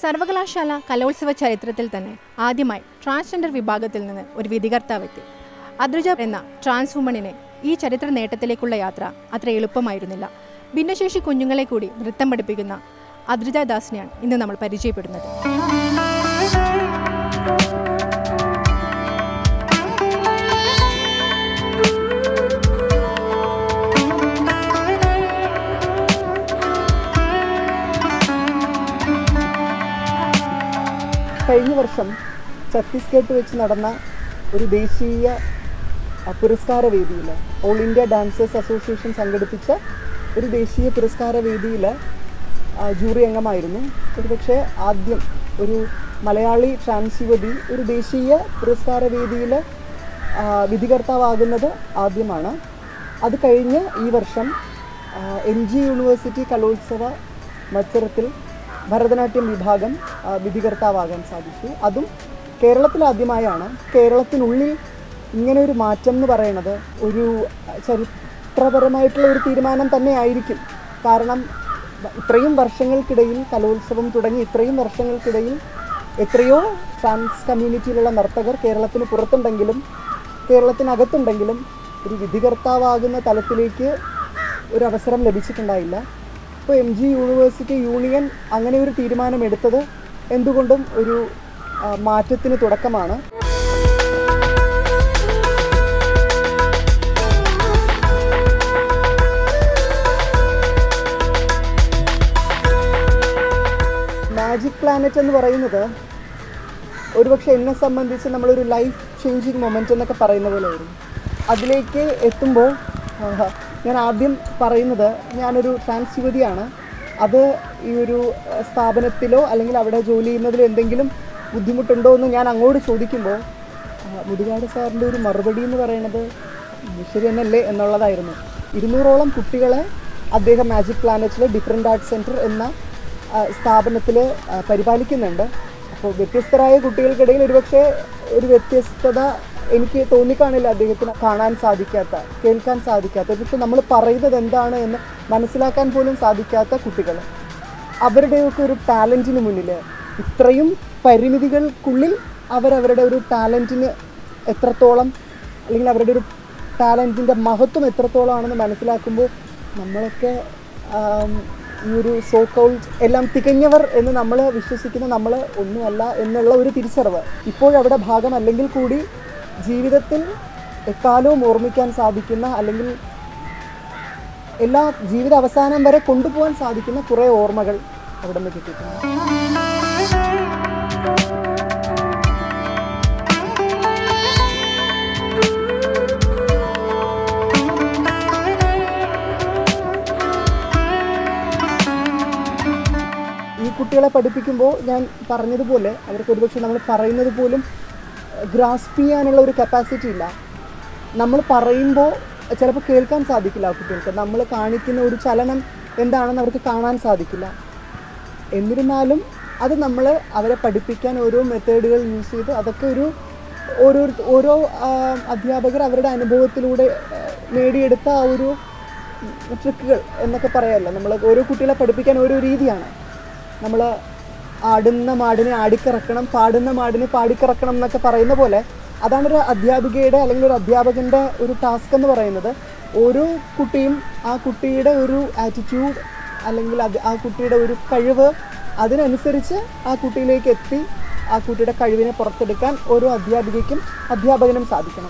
സർവകലാശാല കലോത്സവ ചരിത്രത്തിൽ തന്നെ ആദ്യമായി ട്രാൻസ്ജെൻഡർ വിഭാഗത്തിൽ നിന്ന് ഒരു വിധികർത്താവെത്തി അദ്രുജ എന്ന ട്രാൻസ് വുമണിനെ ഈ ചരിത്ര നേട്ടത്തിലേക്കുള്ള യാത്ര അത്ര എളുപ്പമായിരുന്നില്ല ഭിന്നശേഷി കുഞ്ഞുങ്ങളെ കൂടി നൃത്തം പഠിപ്പിക്കുന്ന അദ്രുജ ദാസിനെയാണ് ഇന്ന് നമ്മൾ പരിചയപ്പെടുന്നത് കഴിഞ്ഞ വർഷം ഛത്തീസ്ഗഡ് വെച്ച് നടന്ന ഒരു ദേശീയ അ, പുരസ്കാര വേദിയിൽ ഓൾ ഇന്ത്യ ഡാൻസേഴ്സ് അസോസിയേഷൻ സംഘടിപ്പിച്ച ഒരു ദേശീയ പുരസ്കാര വേദിയിൽ ജൂറി അംഗമായിരുന്നു ഒരുപക്ഷെ ആദ്യം ഒരു മലയാളി ട്രാൻസ് യുവതി ഒരു ദേശീയ പുരസ്കാര വേദിയിൽ വിധികർത്താവാകുന്നത് ആദ്യമാണ് അത് കഴിഞ്ഞ് ഈ വർഷം എം ജി യൂണിവേഴ്സിറ്റി കലോത്സവ മത്സരത്തിൽ ഭരതനാട്യം വിഭാഗം ആ, വിധികർത്താവാകാൻ സാധിച്ചു അതും കേരളത്തിൽ ആദ്യമായാണ് കേരളത്തിനുള്ളിൽ ഇങ്ങനെ ഒരു മാറ്റം എന്ന് പറയുന്നത് ഒരു ചരിത്രപരമായിട്ടുള്ള ഒരു തീരുമാനം തന്നെ ആയിരിക്കും കാരണം ഇത്രയും വർഷങ്ങൾക്കിടയിൽ കലോത്സവം തുടങ്ങി ഇത്രയും വർഷങ്ങൾക്കിടയിൽ എത്രയോ ട്രാൻസ് കമ്മ്യൂണിറ്റിയിലുള്ള നർത്തകർ കേരളത്തിന് പുറത്തുണ്ടെങ്കിലും കേരളത്തിനകത്തുണ്ടെങ്കിലും ഒരു വിധികർത്താവാകുന്ന തലത്തിലേക്ക് ഒരു അവസരം ലഭിച്ചിട്ടുണ്ടായില്ല ഇപ്പോൾ എം ജി യൂണിവേഴ്സിറ്റി യൂണിയൻ അങ്ങനെ ഒരു തീരുമാനമെടുത്തത് എന്തുകൊണ്ടും ഒരു ആ, മാറ്റത്തിന് തുടക്കമാണ് മാജിക് പ്ലാനറ്റ് എന്ന് പറയുന്നത് ഒരുപക്ഷെ എന്നെ സംബന്ധിച്ച് നമ്മളൊരു ലൈഫ് ചേഞ്ചിങ് മൊമെൻ്റ് എന്നൊക്കെ പറയുന്ന പോലെ ആയിരുന്നു അതിലേക്ക് എത്തുമ്പോൾ ആഹ്, ഞാൻ ആദ്യം പറയുന്നത് ഞാനൊരു ട്രാൻസ് യുവതിയാണ് അത് ഈ ഒരു അഹ്, സ്ഥാപനത്തിലോ അല്ലെങ്കിൽ അവിടെ ജോലി ചെയ്യുന്നതിലോ എന്തെങ്കിലും ബുദ്ധിമുട്ടുണ്ടോ എന്ന് ഞാൻ അങ്ങോട്ട് ചോദിക്കുമ്പോൾ ആഹ്, മുതുകാട് സാറിൻ്റെ ഒരു മറുപടി എന്ന് പറയുന്നത് ശരി തന്നെയല്ലേ എന്നുള്ളതായിരുന്നു ഇരുന്നൂറോളം കുട്ടികളെ അദ്ദേഹം മാജിക് പ്ലാനറ്റിലെ ഡിഫറെൻ്റ് ആർട്സ് സെൻറ്റർ എന്ന സ്ഥാപനത്തിൽ പരിപാലിക്കുന്നുണ്ട് അപ്പോൾ വ്യത്യസ്തരായ കുട്ടികൾക്കിടയിൽ ഒരുപക്ഷെ ഒരു വ്യത്യസ്തത എനിക്ക് തോന്നിക്കാണില്ല അദ്ദേഹത്തിന് കാണാൻ സാധിക്കാത്ത കേൾക്കാൻ സാധിക്കാത്ത പക്ഷെ നമ്മൾ പറയുന്നത് എന്താണ് എന്ന് മനസ്സിലാക്കാൻ പോലും സാധിക്കാത്ത കുട്ടികൾ അവരുടെയൊക്കെ ഒരു ടാലൻറ്റിന് മുന്നിൽ ഇത്രയും പരിമിതികൾക്കുള്ളിൽ അവരവരുടെ ഒരു ടാലൻറ്റിന് എത്രത്തോളം അല്ലെങ്കിൽ അവരുടെ ഒരു ടാലൻറ്റിൻ്റെ മഹത്വം എത്രത്തോളം ആണെന്ന് മനസ്സിലാക്കുമ്പോൾ നമ്മളൊക്കെ ആം, ഈ ഒരു സോ കൗൾഡ് എല്ലാം തികഞ്ഞവർ എന്ന് നമ്മൾ വിശ്വസിക്കുന്ന നമ്മൾ ഒന്നുമല്ല എന്നുള്ള ഒരു തിരിച്ചറിവ് ഇപ്പോഴവിടെ ഭാഗമല്ലെങ്കിൽ കൂടി ജീവിതത്തിൽ എക്കാലവും ഓർമ്മിക്കാൻ സാധിക്കുന്ന അല്ലെങ്കിൽ എല്ലാ ജീവിത അവസാനം വരെ കൊണ്ടുപോകാൻ സാധിക്കുന്ന കുറേ ഓർമ്മകൾ അവിടെ നിന്ന് കിട്ടിയിട്ടുണ്ട് ഈ കുട്ടികളെ പഠിപ്പിക്കുമ്പോൾ ഞാൻ പറഞ്ഞതുപോലെ അവർക്ക് ഒരുപക്ഷെ നമ്മൾ പറയുന്നത് പോലും ഗ്രാസ്പ് ചെയ്യാനുള്ള ഒരു കപ്പാസിറ്റി ഇല്ല നമ്മൾ പറയുമ്പോൾ ചിലപ്പോൾ കേൾക്കാൻ സാധിക്കില്ല ആ കുട്ടികൾക്ക് നമ്മൾ കാണിക്കുന്ന ഒരു ചലനം എന്താണെന്ന് അവർക്ക് കാണാൻ സാധിക്കില്ല എന്നിരുന്നാലും അത് നമ്മൾ അവരെ പഠിപ്പിക്കാൻ ഓരോ മെത്തേഡുകൾ യൂസ് ചെയ്ത് അതൊക്കെ ഒരു ഓരോ ഓരോ ആ, അധ്യാപകർ അവരുടെ അനുഭവത്തിലൂടെ ആ, നേടിയെടുത്ത ആ ഒരു ട്രിക്കുകൾ എന്നൊക്കെ പറയാമല്ലോ നമ്മൾ ഓരോ കുട്ടികളെ പഠിപ്പിക്കാൻ ഓരോ രീതിയാണ് നമ്മൾ ആടുന്ന മാടിനെ ആടിക്കറക്കണം പാടുന്ന മാടിനെ പാടിക്കറക്കണം എന്നൊക്കെ പറയുന്ന പോലെ അതാണ് ഒരു അധ്യാപികയുടെ അല്ലെങ്കിൽ ഒരു അധ്യാപകൻ്റെ ഒരു ടാസ്ക് എന്ന് പറയുന്നത് ഓരോ കുട്ടിയും ആ കുട്ടിയുടെ ഒരു ആറ്റിറ്റ്യൂഡ് അല്ലെങ്കിൽ അത് ആ കുട്ടിയുടെ ഒരു കഴിവ് അതിനനുസരിച്ച് ആ കുട്ടിയിലേക്ക് എത്തി ആ കുട്ടിയുടെ കഴിവിനെ പുറത്തെടുക്കാൻ ഓരോ അധ്യാപികയ്ക്കും അധ്യാപകനും സാധിക്കണം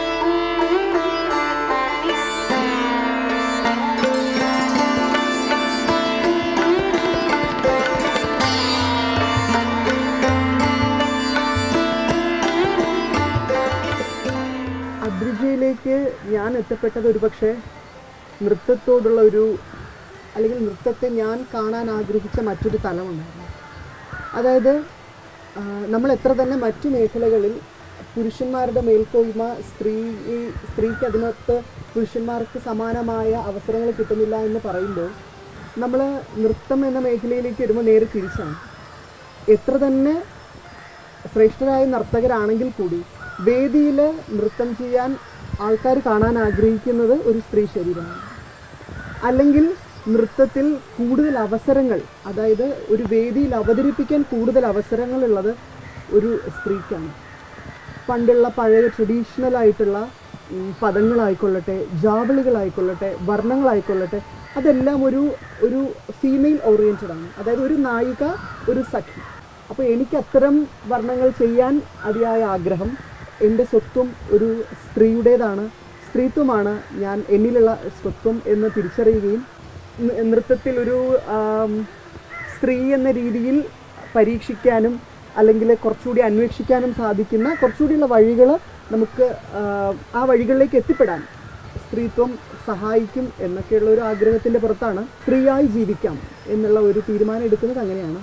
അദ്രിജയിലേക്ക് ഞാൻ എത്തപ്പെട്ടത് ഒരുപക്ഷെ നൃത്തത്തോടുള്ള ഒരു അല്ലെങ്കിൽ നൃത്തത്തെ ഞാൻ കാണാൻ ആഗ്രഹിച്ച മറ്റൊരു തലമുണ്ടായിരുന്നു അതായത് ആ, നമ്മൾ എത്ര തന്നെ മറ്റു മേഖലകളിൽ പുരുഷന്മാരുടെ മേൽക്കോയ്മ സ്ത്രീ സ്ത്രീക്ക് അതിനകത്ത് പുരുഷന്മാർക്ക് സമാനമായ അവസരങ്ങൾ കിട്ടുന്നില്ല എന്ന് പറയുമ്പോൾ നമ്മൾ നൃത്തം എന്ന മേഖലയിലേക്ക് വരുമ്പോൾ നേരെ തിരിച്ചാണ് എത്ര തന്നെ ശ്രേഷ്ഠരായ നർത്തകരാണെങ്കിൽ കൂടി വേദിയിൽ നൃത്തം ചെയ്യാൻ ആൾക്കാർ കാണാൻ ആഗ്രഹിക്കുന്നത് ഒരു സ്ത്രീ ശരീരമാണ് അല്ലെങ്കിൽ നൃത്തത്തിൽ കൂടുതൽ അവസരങ്ങൾ അതായത് ഒരു വേദിയിൽ അവതരിപ്പിക്കാൻ കൂടുതൽ അവസരങ്ങളുള്ളത് ഒരു സ്ത്രീക്കാണ് പണ്ടുള്ള പഴയ ട്രഡീഷണൽ ആയിട്ടുള്ള ഉം, പദങ്ങളായിക്കൊള്ളട്ടെ ജാവളികളായിക്കൊള്ളട്ടെ വർണ്ണങ്ങളായിക്കൊള്ളട്ടെ അതെല്ലാം ഒരു ഒരു ഫീമെയിൽ ഓറിയൻറ്റഡ് ആണ് അതായത് ഒരു നായിക ഒരു സഖി അപ്പോൾ എനിക്ക് അത്തരം വർണ്ണങ്ങൾ ചെയ്യാൻ അതിയായ ആഗ്രഹം എൻ്റെ സ്വത്വം ഒരു സ്ത്രീയുടേതാണ് സ്ത്രീത്വമാണ് ഞാൻ എന്നിലുള്ള സ്വത്വം എന്ന് തിരിച്ചറിയുകയും ന- നൃത്തത്തിൽ ഒരു ആം, സ്ത്രീ എന്ന രീതിയിൽ പരീക്ഷിക്കാനും അല്ലെങ്കിൽ കുറച്ചുകൂടി അന്വേഷിക്കാനും സാധിക്കുന്ന കുറച്ചുകൂടിയുള്ള വഴികൾ നമുക്ക് ആ, ആ വഴികളിലേക്ക് എത്തിപ്പെടാൻ സ്ത്രീത്വം സഹായിക്കും എന്നൊക്കെയുള്ള ഒരു ആഗ്രഹത്തിൻ്റെ പുറത്താണ് സ്ത്രീയായി ജീവിക്കാം എന്നുള്ള ഒരു തീരുമാനം എടുക്കുന്നത് അങ്ങനെയാണ്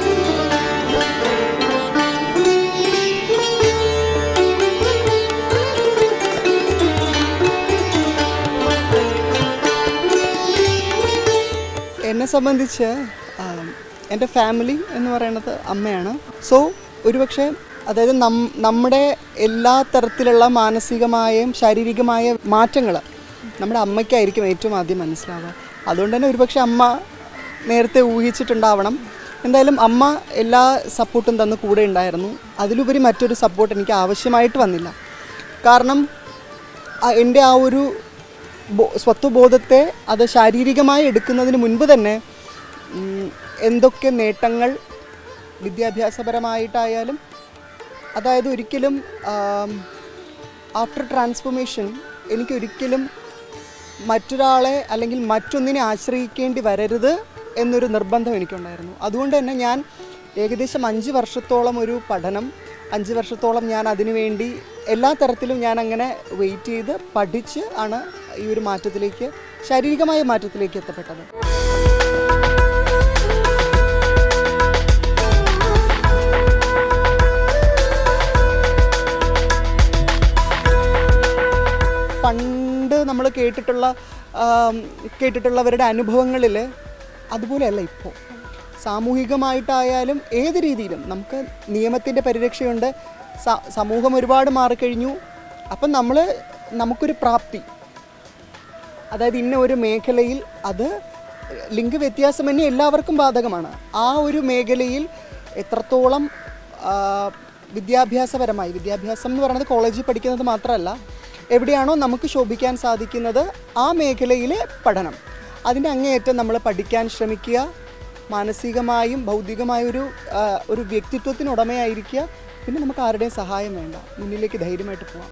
എന്നെ സംബന്ധിച്ച് ആം, എൻ്റെ ഫാമിലി എന്ന് പറയുന്നത് അമ്മയാണ് സോ ഒരുപക്ഷെ അതായത് നം നമ്മുടെ എല്ലാ തരത്തിലുള്ള മാനസികമായും ശാരീരികമായ മാറ്റങ്ങൾ നമ്മുടെ അമ്മയ്ക്കായിരിക്കും ഏറ്റവും ആദ്യം മനസ്സിലാവുക അതുകൊണ്ട് തന്നെ ഒരുപക്ഷെ അമ്മ നേരത്തെ ഊഹിച്ചിട്ടുണ്ടാവണം എന്തായാലും അമ്മ എല്ലാ സപ്പോർട്ടും തന്ന് കൂടെ ഉണ്ടായിരുന്നു അതിലുപരി മറ്റൊരു സപ്പോർട്ട് എനിക്ക് ആവശ്യമായിട്ട് വന്നില്ല കാരണം ആ- എൻ്റെ ആ ഒരു ബോ- സ്വത്വബോധത്തെ അത് ശാരീരികമായി എടുക്കുന്നതിന് മുൻപ് തന്നെ ഉം, എന്തൊക്കെ നേട്ടങ്ങൾ വിദ്യാഭ്യാസപരമായിട്ടായാലും അതായത് ഒരിക്കലും ആഫ്റ്റർ ട്രാൻസ്ഫോർമേഷൻ എനിക്കൊരിക്കലും മറ്റൊരാളെ അല്ലെങ്കിൽ മറ്റൊന്നിനെ ആശ്രയിക്കേണ്ടി വരരുത് എന്നൊരു നിർബന്ധം എനിക്കുണ്ടായിരുന്നു അതുകൊണ്ട് തന്നെ ഞാൻ ഏകദേശം അഞ്ച് വർഷത്തോളം ഒരു പഠനം അഞ്ച് വർഷത്തോളം ഞാൻ അതിനുവേണ്ടി എല്ലാ തരത്തിലും ഞാൻ അങ്ങനെ വെയിറ്റ് ചെയ്ത് പഠിച്ച് ആണ് ഈ ഒരു മാറ്റത്തിലേക്ക് ശാരീരികമായ മാറ്റത്തിലേക്ക് എത്തപ്പെട്ടത് പണ്ട് നമ്മൾ കേട്ടിട്ടുള്ള ആം, കേട്ടിട്ടുള്ളവരുടെ അനുഭവങ്ങളിൽ അതുപോലെയല്ല ഇപ്പോൾ സാമൂഹികമായിട്ടായാലും ഏത് രീതിയിലും നമുക്ക് നിയമത്തിൻ്റെ പരിരക്ഷയുണ്ട് സ- സമൂഹം ഒരുപാട് മാറിക്കഴിഞ്ഞു അപ്പം നമ്മൾ നമുക്കൊരു പ്രാപ്തി അതായത് ഇന്ന ഒരു മേഖലയിൽ അത് ലിംഗവ്യത്യാസം തന്നെ എല്ലാവർക്കും ബാധകമാണ് ആ ഒരു മേഖലയിൽ എത്രത്തോളം ആ, വിദ്യാഭ്യാസപരമായി വിദ്യാഭ്യാസം എന്ന് പറയുന്നത് കോളേജിൽ പഠിക്കുന്നത് മാത്രമല്ല എവിടെയാണോ നമുക്ക് ശോഭിക്കാൻ സാധിക്കുന്നത് ആ മേഖലയിലെ പഠനം അതിൻ്റെ അങ്ങേയറ്റം നമ്മൾ പഠിക്കാൻ ശ്രമിക്കുക മാനസികമായും ഭൗതികമായും ഒരു ആ, ഒരു വ്യക്തിത്വത്തിന് ഉടമയായിരിക്കുക പിന്നെ നമുക്ക് ആരുടെയും സഹായം വേണ്ട മുന്നിലേക്ക് ധൈര്യമായിട്ട് പോവാം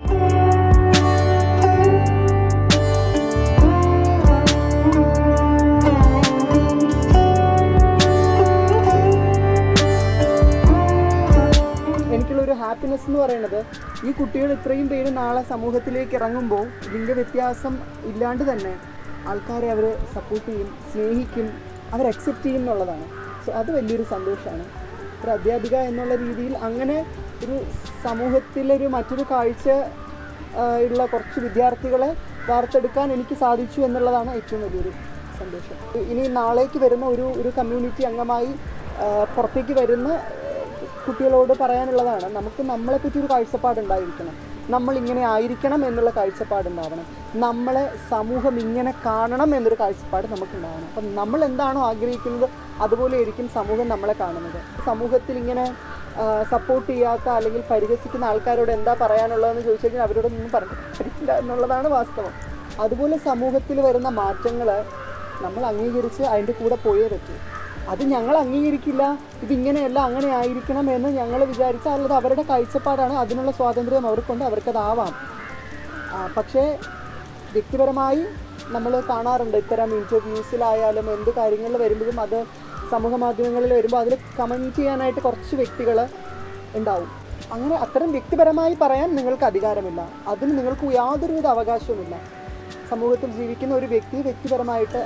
എനിക്കുള്ള ഒരു ഹാപ്പിനെസ് എന്ന് പറയുന്നത് ഈ കുട്ടികൾ ഇത്രയും പേര് നാളെ സമൂഹത്തിലേക്ക് ഇറങ്ങുമ്പോൾ ലിംഗവ്യത്യാസം ഇല്ലാണ്ട് തന്നെ ആൾക്കാരെ അവർ സപ്പോർട്ട് ചെയ്യും സ്നേഹിക്കും അവർ അക്സെപ്റ്റ് ചെയ്യും എന്നുള്ളതാണ് സോ അത് വലിയൊരു സന്തോഷമാണ് ഒരു അധ്യാപിക എന്നുള്ള രീതിയിൽ അങ്ങനെ ഒരു സമൂഹത്തിലൊരു മറ്റൊരു കാഴ്ച ആ, ഉള്ള കുറച്ച് വിദ്യാർത്ഥികളെ വാർത്തെടുക്കാൻ എനിക്ക് സാധിച്ചു എന്നുള്ളതാണ് ഏറ്റവും വലിയൊരു സന്തോഷം ഇനി നാളേക്ക് വരുന്ന ഒരു ഒരു കമ്മ്യൂണിറ്റി അംഗമായി ആ, പുറത്തേക്ക് വരുന്ന കുട്ടികളോട് പറയാനുള്ളതാണ് നമുക്ക് നമ്മളെപ്പറ്റി ഒരു കാഴ്ചപ്പാടുണ്ടായിരിക്കണം നമ്മൾ ഇങ്ങനെ ആയിരിക്കണം എന്നുള്ള കാഴ്ചപ്പാടുണ്ടാവണം നമ്മളെ സമൂഹം ഇങ്ങനെ കാണണം എന്നൊരു കാഴ്ചപ്പാട് നമുക്കുണ്ടാവണം അപ്പം നമ്മൾ എന്താണോ ആഗ്രഹിക്കുന്നത് അതുപോലെ ആയിരിക്കും സമൂഹം നമ്മളെ കാണുന്നത് സമൂഹത്തിൽ ഇങ്ങനെ സപ്പോർട്ട് ചെയ്യാത്ത അല്ലെങ്കിൽ പരിഹസിക്കുന്ന ആൾക്കാരോട് എന്താ പറയാനുള്ളതെന്ന് ചോദിച്ചു കഴിഞ്ഞാൽ അവരോടൊന്നും പറഞ്ഞു പറ്റില്ല എന്നുള്ളതാണ് വാസ്തവം അതുപോലെ സമൂഹത്തിൽ വരുന്ന മാറ്റങ്ങൾ നമ്മൾ അംഗീകരിച്ച് അതിൻ്റെ കൂടെ പോയേ പറ്റൂ അത് ഞങ്ങൾ അംഗീകരിക്കില്ല ഇതിങ്ങനെയല്ല അങ്ങനെ ആയിരിക്കണം എന്ന് ഞങ്ങൾ വിചാരിച്ചാൽ അല്ലത് അവരുടെ കാഴ്ചപ്പാടാണ് അതിനുള്ള സ്വാതന്ത്ര്യം അവർക്കുണ്ട് അവർക്കതാവാം ആ, പക്ഷേ വ്യക്തിപരമായി നമ്മൾ കാണാറുണ്ട് ഇത്തരം ഇൻ്റർവ്യൂസിലായാലും എന്ത് കാര്യങ്ങളിൽ വരുമ്പോഴും അത് സമൂഹ മാധ്യമങ്ങളിൽ വരുമ്പോൾ അതിൽ കമൻറ്റ് ചെയ്യാനായിട്ട് കുറച്ച് വ്യക്തികൾ ഉണ്ടാവും അങ്ങനെ അത്തരം വ്യക്തിപരമായി പറയാൻ നിങ്ങൾക്ക് അധികാരമില്ല അതിന് നിങ്ങൾക്ക് യാതൊരുവിധ അവകാശവുമില്ല സമൂഹത്തിൽ ജീവിക്കുന്ന ഒരു വ്യക്തി വ്യക്തിപരമായിട്ട്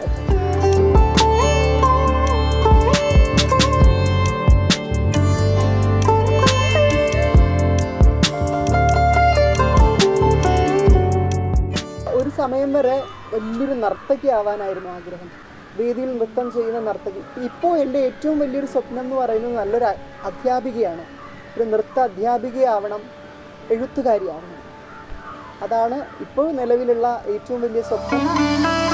ഒരു സമയം വരെ വലിയൊരു നർത്തകി ആവാനായിരുന്നു ആഗ്രഹം വേദിയിൽ നൃത്തം ചെയ്യുന്ന നർത്തകി ഇപ്പോൾ എൻ്റെ ഏറ്റവും വലിയൊരു സ്വപ്നം എന്ന് പറയുന്നത് നല്ലൊരു അ- അധ്യാപികയാണ് ഒരു നൃത്ത അധ്യാപികയാവണം എഴുത്തുകാരിയാവണം അതാണ് ഇപ്പോൾ നിലവിലുള്ള ഏറ്റവും വലിയ സ്വപ്നം